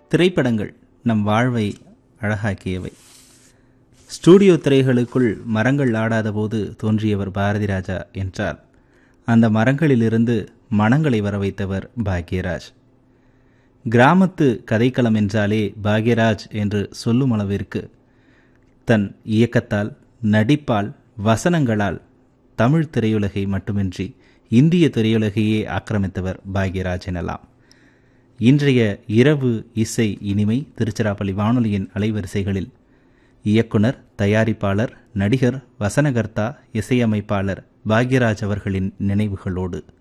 திரைப்படங்கள் நம் வாழ்வை அழகாக்கியவை ஸ்டூடியோ திரைகளுக்குள் மரங்கள் ஆடாதபோது தோன்றியவர் பாரதி ராஜா என்றால் அந்த மரங்களிலிருந்து மனங்களை வர வைத்தவர் பாக்யராஜ் கிராமத்து கதைக்களம் என்றாலே பாக்யராஜ் என்று சொல்லும் அளவிற்கு தன் இயக்கத்தால் நடிப்பால் வசனங்களால் தமிழ் திரையுலகை மட்டுமின்றி இந்திய திரையுலகையே ஆக்கிரமித்தவர் பாக்யராஜ் எனலாம் இன்றைய இரவு இசை இனிமை திருச்சிராப்பள்ளி வானொலியின் அலைவரிசைகளில் இயக்குனர் தயாரிப்பாளர் நடிகர் வசனகர்த்தா இசையமைப்பாளர் பாக்யராஜ் அவர்களின் நினைவுகளோடு